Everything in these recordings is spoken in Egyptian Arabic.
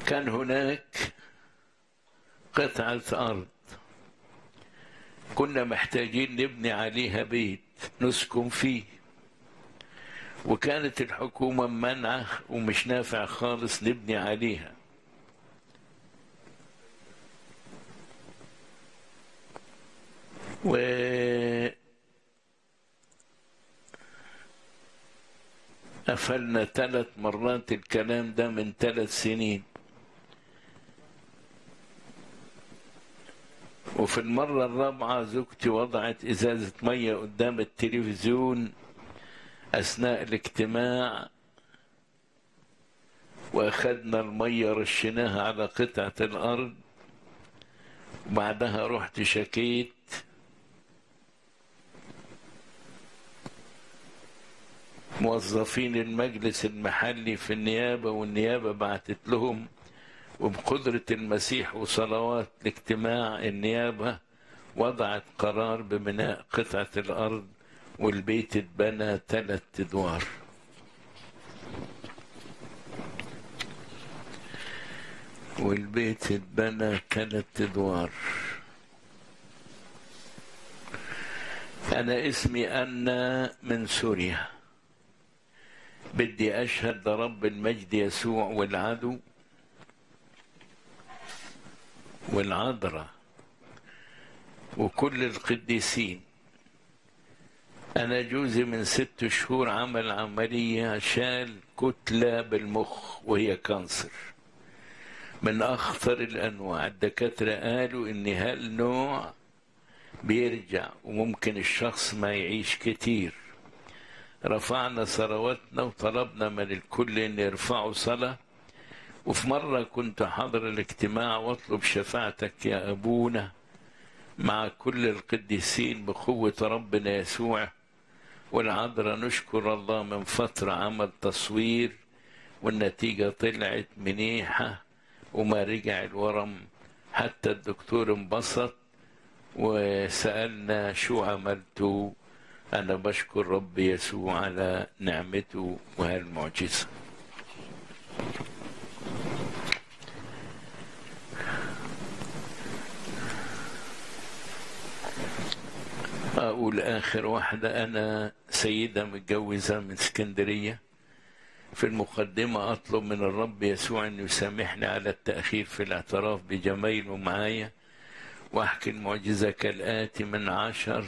كان هناك قطعة أرض كنا محتاجين نبني عليها بيت نسكن فيه وكانت الحكومة منعة ومش نافع خالص نبني عليها و قفلنا ثلاث مرات الكلام ده من ثلاث سنين وفي المرة الرابعة زوجتي وضعت إزازة مية قدام التلفزيون أثناء الاجتماع وأخذنا المية رشيناها على قطعة الأرض وبعدها رحت شكيت موظفين المجلس المحلي في النيابة والنيابة بعتت لهم وبقدرة المسيح وصلوات الاجتماع النيابة وضعت قرار ببناء قطعة الأرض والبيت اتبنى ثلاث أدوار والبيت اتبنى ثلاث أدوار أنا اسمي أنا من سوريا بدي أشهد لرب المجد يسوع والعدو والعذراء وكل القديسين أنا جوزي من ست شهور عمل عملية شال كتلة بالمخ وهي كانسر من أخطر الأنواع الدكاترة قالوا إن هالنوع بيرجع وممكن الشخص ما يعيش كتير رفعنا ثرواتنا وطلبنا من الكل ان يرفعوا صلاه وفي مرة كنت حاضر الاجتماع واطلب شفاعتك يا أبونا مع كل القديسين بقوة ربنا يسوع والعذراء نشكر الله من فترة عمل تصوير والنتيجة طلعت منيحة وما رجع الورم حتى الدكتور انبسط وسألنا شو عملتوا أنا بشكر رب يسوع على نعمته وهالمعجزة أقول آخر واحدة أنا سيدة متجوزة من اسكندرية في المقدمة أطلب من الرب يسوع أن يسامحني على التأخير في الاعتراف بجمايله معايا وأحكي المعجزة كالآتي من عشر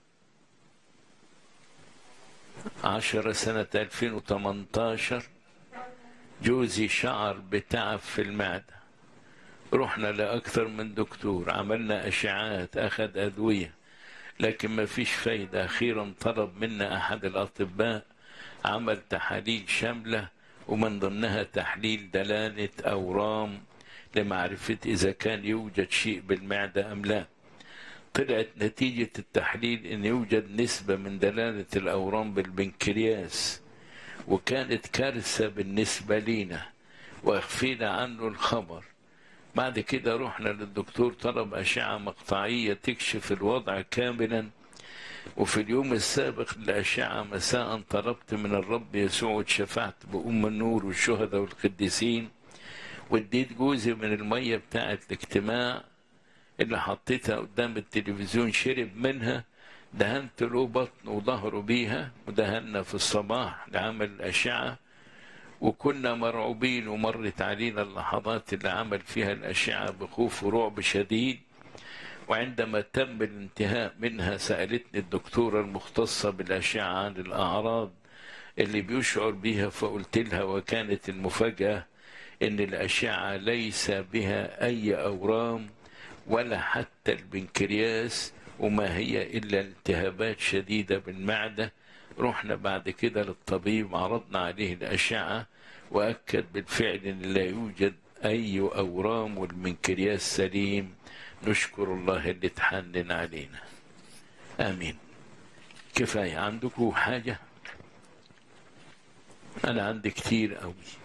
عشرة سنة 2018 جوزي شعر بتعب في المعدة رحنا لأكثر من دكتور عملنا أشعات أخذ أدوية لكن ما فيش فايدة أخيرا طلب منا أحد الأطباء عمل تحاليل شاملة ومن ضمنها تحليل دلالة أورام لمعرفة إذا كان يوجد شيء بالمعدة أم لا طلعت نتيجة التحليل أن يوجد نسبة من دلالة الأورام بالبنكرياس وكانت كارثة بالنسبة لينا وأخفينا عنه الخبر بعد كده رحنا للدكتور طلب أشعة مقطعية تكشف الوضع كاملا وفي اليوم السابق للأشعة مساء طلبت من الرب يسوع واتشفعت بأم النور والشهداء والقديسين واديت جوزي من المية بتاعة الاجتماع اللي حطيتها قدام التلفزيون شرب منها دهنت له بطنه وظهره بيها ودهنا في الصباح لعمل الأشعة وكنا مرعوبين ومرت علينا اللحظات اللي عمل فيها الأشعة بخوف ورعب شديد وعندما تم الانتهاء منها سألتني الدكتورة المختصة بالأشعة عن الأعراض اللي بيشعر بها فقلت لها وكانت المفاجأة إن الأشعة ليس بها أي أورام ولا حتى البنكرياس وما هي إلا التهابات شديدة بالمعدة رحنا بعد كده للطبيب عرضنا عليه الأشعة وأكد بالفعل أن لا يوجد أي أورام والمنكرياس سليم نشكر الله اللي تحنن علينا آمين كفاية عندكم حاجة أنا عندي كتير أوي